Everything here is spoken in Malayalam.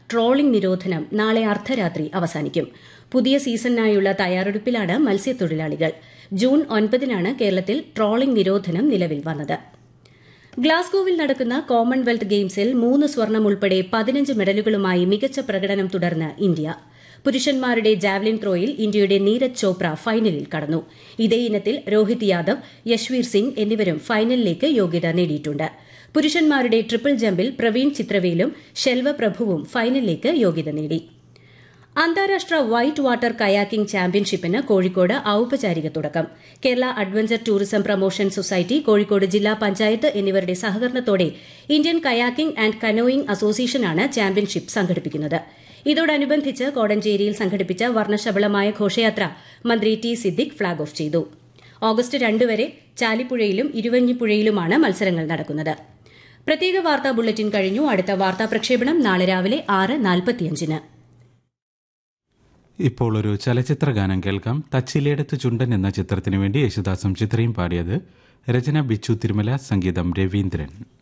ട്രോളിംഗ് നിരോധനം നാളെ അർദ്ധരാത്രി അവസാനിക്കും പുതിയ സീസണിനായുള്ള തയ്യാറെടുപ്പിലാണ് മത്സ്യത്തൊഴിലാളികൾ ജൂൺ ഒൻപതിനാണ് കേരളത്തിൽ ട്രോളിംഗ് നിരോധനം നിലവിൽ വന്നത് ഗ്ലാസ്ഗോവിൽ നടക്കുന്ന കോമൺവെൽത്ത് ഗെയിംസിൽ മൂന്ന് സ്വർണം ഉൾപ്പെടെ പതിനഞ്ച് മെഡലുകളുമായി മികച്ച പ്രകടനം തുടർന്ന് ഇന്ത്യ പുരുഷന്മാരുടെ ജാവലിൻ ത്രോയിൽ ഇന്ത്യയുടെ നീരജ് ചോപ്ര ഫൈനലിൽ കടന്നു ഇതേ ഇനത്തിൽ രോഹിത് യാദവ് യശ്വീർ സിംഗ് എന്നിവരും ഫൈനലിലേക്ക് യോഗ്യത നേടിയിട്ടുണ്ട് പുരുഷന്മാരുടെ ട്രിപ്പിൾ ജമ്പിൽ പ്രവീൺ ചിത്രവേലും ശെൽവ പ്രഭുവും ഫൈനലിലേക്ക് യോഗ്യത നേടി അന്താരാഷ്ട്ര വൈറ്റ് വാട്ടർ കയാക്കിംഗ് ചാമ്പ്യൻഷിപ്പിന് കോഴിക്കോട് ഔപചാരിക തുടക്കം Kerala adventure tourism promotion society Kozhikode ജില്ലാ പഞ്ചായത്ത് എന്നിവരുടെ സഹകരണത്തോടെ ഇന്ത്യൻ കയാക്കിംഗ് ആൻഡ് കനോയിംഗ് അസോസിയേഷനാണ് ചാമ്പ്യൻഷിപ്പ് സംഘടിപ്പിക്കുന്നത് ഇതോടനുബന്ധിച്ച് കോടഞ്ചേരിയിൽ സംഘടിപ്പിച്ച വർണ്ണശബളമായ ഘോഷയാത്ര മന്ത്രി ടി സിദ്ദിഖ് ഫ്ളാഗ് ഓഫ് ചെയ്തു ഓഗസ്റ്റ് രണ്ട് വരെ ചാലിപ്പുഴയിലും ഇരുവഞ്ഞിപ്പുഴയിലുമാണ് മത്സരങ്ങൾ നടക്കുന്നത് പ്രത്യേക വാർത്താ ബുള്ളറ്റിൻ കഴിഞ്ഞു അടുത്ത വാർത്താ പ്രക്ഷേപണം നാളെ രാവിലെ ആറ് നാൽപ്പത്തിയഞ്ചിന് ഇപ്പോൾ ഒരു ചലച്ചിത്ര ഗാനം കേൾക്കാം തച്ചിലേടത്ത് ചുണ്ടൻ എന്ന ചിത്രത്തിനു വേണ്ടി യേശുദാസും ചിത്രയും പാടിയത് രചന ബിച്ചു തിരുമല സംഗീതം രവീന്ദ്രൻ